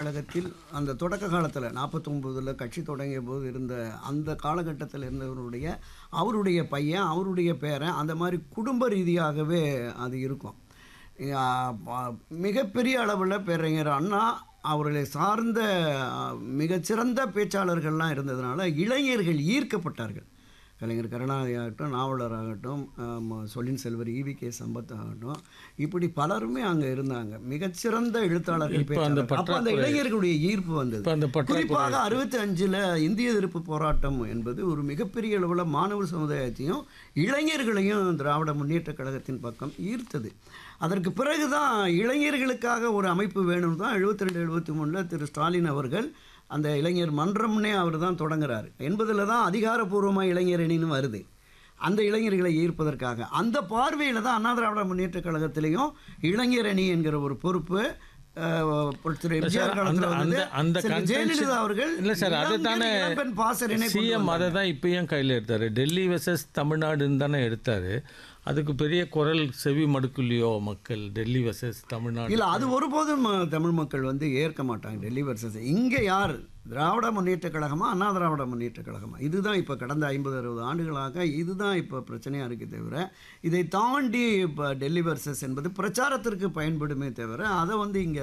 கழகத்தில் அந்த தொடக்க காலத்தில் நாற்பத்தொம்போதில் கட்சி தொடங்கிய போது இருந்த அந்த காலகட்டத்தில் இருந்தவருடைய அவருடைய பையன் அவருடைய பேரன் அந்த மாதிரி குடும்ப ரீதியாகவே அது இருக்கும் ஆ, ப- மிகப்பெரிய அளவில் பேரறிஞர் அண்ணா அவர்களை சார்ந்த ஆ, மிகச்சிறந்த பேச்சாளர்கள்லாம் இருந்ததுனால இளைஞர்கள் ஈர்க்கப்பட்டார்கள் கலைஞர் கருணாநிதி ஆகட்டும் நாவலராகட்டும் ஆம், சொல்லின் செல்வர் ஈவி கே சம்பத் ஆகட்டும் இப்படி பலருமே அங்கே இருந்தாங்க மிகச்சிறந்த எழுத்தாளர்கள் இப்ப அந்த பேச்சாளர்கள். அப்போ அந்த பற்றாக்குறை- இளைஞர்களுடைய ஈர்ப்பு வந்தது இப்ப அந்த பற்றாக்குறை குறிப்பாக அறுபத்தி அஞ்சில் இந்திய எதிர்ப்பு போராட்டம் என்பது ஒரு மிகப்பெரிய அளவில் மாணவர் சமுதாயத்தையும் இளைஞர்களையும் திராவிட முன்னேற்றக் கழகத்தின் பக்கம் ஈர்த்தது அதற்கு பிறகு தான் இளைஞர்களுக்காக ஒரு அமைப்பு வேணும் தான் எழுபத்தி ரெண்டு எழுபத்தி மூணில் திரு ஸ்டாலின் அவர்கள் அந்த இளைஞர் மன்றம்னே அவர் தான் தொடங்குறாரு என்பதில் தான் அதிகாரப்பூர்வமாக இளைஞர் அணின்னு வருது அந்த இளைஞர்களை ஈர்ப்பதற்காக அந்த பார்வையில் தான் அண்ணா திராவிட முன்னேற்றக் கழகத்திலையும் இளைஞர் அணி என்கிற ஒரு பொறுப்பு அஹ், திரு எம்ஜிஆர் சார், காலத்தில் அந்த- வந்தது அந்த- அந்த செல்வி contention- ஜெயலலிதா அவர்கள் இல்ல சார், இளம் அதுதானே இளம்பெண் பாசறையினை கொண்டு சிஎம் அதை வந்தாங்க. தான் இப்பயும் கையில் எடுத்தார் டெல்லி வெர்சஸ் தமிழ்நாடுன்னு தானே எடுத்தார் அதுக்கு பெரிய குரல் செவி மடுக்கலையோ மக்கள் டெல்லி வெர்சஸ் தமிழ்நாடு இல்ல அது ஒருபோதும் அஹ், தமிழ் மக்கள் வந்து ஏற்க மாட்டாங்க டெல்லி வர்சஸ் இங்க யார் திராவிட முன்னேற்ற கழகமா அண்ணா திராவிட முன்னேற்ற கழகமா இதுதான் இப்போ கடந்த ஐம்பது அறுபது ஆண்டுகளாக இதுதான் இப்போ பிரச்சனையாக இருக்கு தவிர இதை தாண்டி இப்போ டெல்லி வர்சஸ் என்பது பிரச்சாரத்திற்கு பயன்படுமே தவிர அதை வந்து இங்கே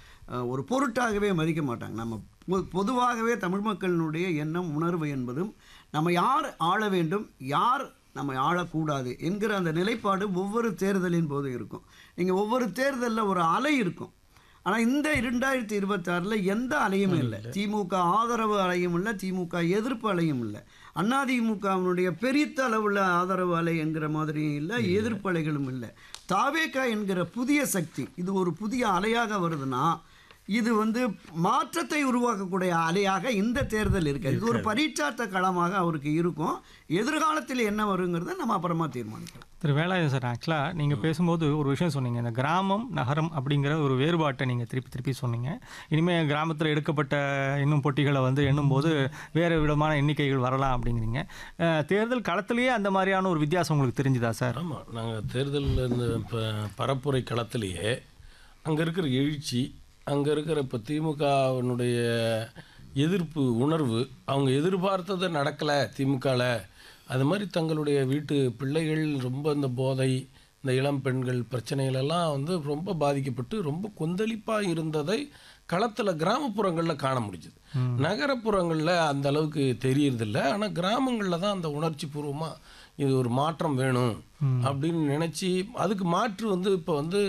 ஒரு பொருட்டாகவே மதிக்க மாட்டாங்க நம்ம பொ- பொதுவாகவே தமிழ் மக்களினுடைய எண்ணம் உணர்வு என்பதும் நம்ம யார் ஆள வேண்டும் யார் நம்ம ஆளக்கூடாது என்கிற அந்த நிலைப்பாடு ஒவ்வொரு தேர்தலின் போது இருக்கும் நீங்கள் ஒவ்வொரு தேர்தலில் ஒரு அலை இருக்கும் ஆனால் இந்த இரண்டாயிரத்தி இருபத்தாறில் எந்த அலையும் இல்லை திமுக ஆதரவு அலையும் இல்லை திமுக எதிர்ப்பு அலையும் இல்லை அதிமுகவினுடைய பெரித்த அளவுள்ள ஆதரவு அலை என்கிற மாதிரியும் இல்லை எதிர்ப்பு அலைகளும் இல்லை தாவேக்கா என்கிற புதிய சக்தி இது ஒரு புதிய அலையாக வருதுன்னா இது வந்து மாற்றத்தை உருவாக்கக்கூடிய அலையாக இந்த தேர்தல் இருக்கு இது ஒரு பரீட்சார்த்த களமாக அவருக்கு இருக்கும் எதிர்காலத்தில் என்ன வருங்கிறத நம்ம அப்புறமா தீர்மானிக்கலாம் திரு வேலாயுதம் சார் ஆக்சுவலாக நீங்கள் பேசும்போது ஒரு விஷயம் சொன்னீங்க இந்த கிராமம் நகரம் அப்படிங்கிற ஒரு வேறுபாட்டை நீங்கள் திருப்பி திருப்பி சொன்னீங்க இனிமேல் கிராமத்தில் எடுக்கப்பட்ட இன்னும் பொட்டிகளை வந்து எண்ணும்போது வேறு விதமான எண்ணிக்கைகள் வரலாம் அப்படிங்கிறீங்க அஹ், தேர்தல் களத்திலேயே அந்த மாதிரியான ஒரு வித்தியாசம் உங்களுக்கு தெரிஞ்சுதா சார் ஆமாம் நாங்கள் தேர்தலில் இந்த இப்போ பரப்புரை களத்திலேயே அங்கே இருக்கிற எழுச்சி அங்கே இருக்கிற இப்போ திமுகவினுடைய எதிர்ப்பு உணர்வு அவங்க எதிர்பார்த்தது நடக்கலை திமுகவில் அது மாதிரி தங்களுடைய வீட்டு பிள்ளைகள் ரொம்ப இந்த போதை இந்த இளம் பெண்கள் பிரச்சனைகளெல்லாம் வந்து ரொம்ப பாதிக்கப்பட்டு ரொம்ப கொந்தளிப்பாக இருந்ததை களத்தில் கிராமப்புறங்களில் காண முடிஞ்சுது நகரப்புறங்களில் அந்த அளவுக்கு தெரியறதில்ல ஆனால் கிராமங்களில் தான் அந்த உணர்ச்சி பூர்வமாக இது ஒரு மாற்றம் வேணும் அப்படின்னு நினச்சி அதுக்கு மாற்று வந்து இப்போ வந்து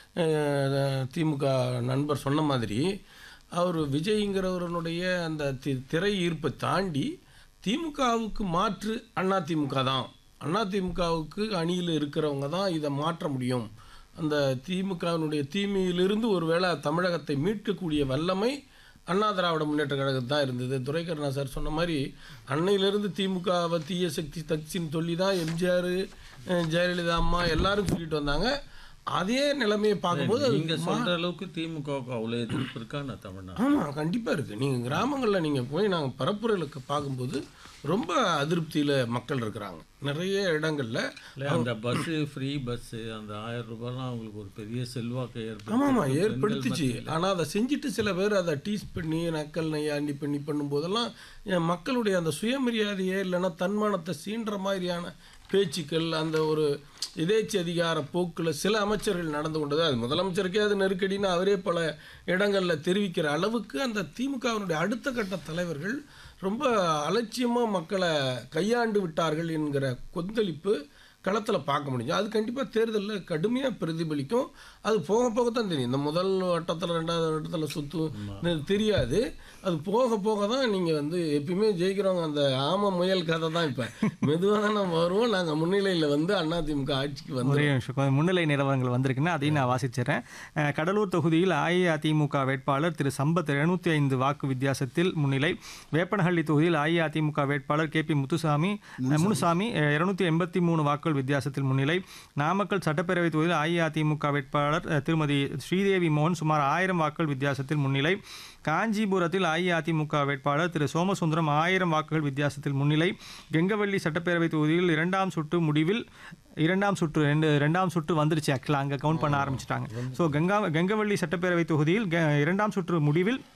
அஹ், திமுக நண்பர் சொன்ன மாதிரி அவர் விஜய்ங்கிறவருடைய அந்த தி திரை ஈர்ப்பை தாண்டி திமுகவுக்கு மாற்று அண்ணா திமுக தான் அண்ணா திமுகவுக்கு அணியில் இருக்கிறவங்க தான் இதை மாற்ற முடியும் அந்த திமுகவினுடைய தீமையிலிருந்து ஒருவேளை தமிழகத்தை மீட்கக்கூடிய வல்லமை அண்ணா திராவிட முன்னேற்ற கழகம் தான் இருந்தது துரைக்கருணா சார் சொன்ன மாதிரி அன்னையிலிருந்து திமுகவை தீய சக்தி தக்சின்னு சொல்லி தான் எம்ஜிஆர் ஜெயலலிதா அம்மா எல்லாரும் சொல்லிட்டு வந்தாங்க அதே நிலைமையை பார்க்கும்போது அது நீங்க சொல்ற அளவுக்கு திமுகவுக்கு அவ்வளவு எதிர்ப்பு இருக்கா நான் தமிழ்நாடு ஆமாம் கண்டிப்பாக இருக்குது நீங்கள் கிராமங்களில் நீங்கள் போய் நாங்கள் பரப்புரைகளுக்கு பார்க்கும்போது ரொம்ப அதிருப்தியில் மக்கள் இருக்கிறாங்க நிறைய இடங்களில் இல்ல, அந்த பஸ் ஃப்ரீ பஸ் அந்த ஆயிரம் ரூபாய்லாம் அவங்களுக்கு ஒரு பெரிய செல்வாக்கை ஆமாம் ஆமாம் ஏற்படுத்தி ஏற்படுத்துச்சு ஆனால் அதை செஞ்சுட்டு சில பேர் அதை டீஸ் பண்ணி நக்கல் நையாண்டி பண்ணி பண்ணும்போதெல்லாம் என் மக்களுடைய அந்த சுயமரியாதையை இல்லைன்னா தன்மானத்தை சீன்ற மாதிரியான பேச்சுக்கள் அந்த ஒரு எதேச்சி அதிகார போக்கில் சில அமைச்சர்கள் நடந்து கொண்டது அது முதலமைச்சருக்கே அது நெருக்கடின்னு அவரே பல இடங்களில் தெரிவிக்கிற அளவுக்கு அந்த திமுகவினுடைய அடுத்த கட்ட தலைவர்கள் ரொம்ப அலட்சியமாக மக்களை கையாண்டு விட்டார்கள் என்கிற கொந்தளிப்பு களத்தில் பார்க்க முடியும் அது கண்டிப்பாக தேர்தலில் கடுமையாக பிரதிபலிக்கும் அது போக போக தான் தெரியும் இந்த முதல் வட்டத்தில் ரெண்டாவது வட்டத்தில் சுற்றும் தெரியாது அது போக போக தான் நீங்கள் வந்து எப்பயுமே ஜெயிக்கிறவங்க அந்த ஆம முயல் கதை தான் இப்போ மெதுவாக தான் நம்ம வருவோம் நாங்கள் முன்னிலையில் வந்து அதிமுக ஆட்சிக்கு வந்து ஒரே நிமிஷம் கொஞ்சம் முன்னிலை நிலவரங்கள் வந்திருக்குன்னா அதையும் நான் வாசிச்சிடுறேன் அஹ், கடலூர் தொகுதியில் அஇஅதிமுக வேட்பாளர் திரு சம்பத் எழுநூற்றி ஐந்து வாக்கு வித்தியாசத்தில் முன்னிலை வேப்பனஹள்ளி தொகுதியில் அஇஅதிமுக வேட்பாளர் கே பி முத்துசாமி அஹ், முனுசாமி இருநூத்தி எண்பத்தி மூணு வாக்குகள் வித்தியாசத்தில் முன்னிலை நாமக்கல் சட்டப்பேரவை தொகுதியில் அஇஅதிமுக வேட்பாளர் அஹ், திருமதி ஸ்ரீதேவி மோகன் சுமார் ஆயிரம் வாக்குகள் வித்தியாசத்தில் முன்னிலை காஞ்சிபுரத்தில் அஇஅதிமுக வேட்பாளர் திரு சோமசுந்தரம் ஆயிரம் வாக்குகள் வித்தியாசத்தில் முன்னிலை கெங்கவள்ளி சட்டப்பேரவை தொகுதியில் இரண்டாம் சுற்று முடிவில் இரண்டாம் சுற்று ரெண்டு ரெண்டாம் சுற்று வந்துருச்சு ஆக்சுவலாக அங்கே கவுண்ட் பண்ண ஆரம்பிச்சிட்டாங்க ஸோ கங்கா கெங்கவள்ளி சட்டப்பேரவை தொகுதியில் கெ- இரண்டாம் சுற்று முடிவில்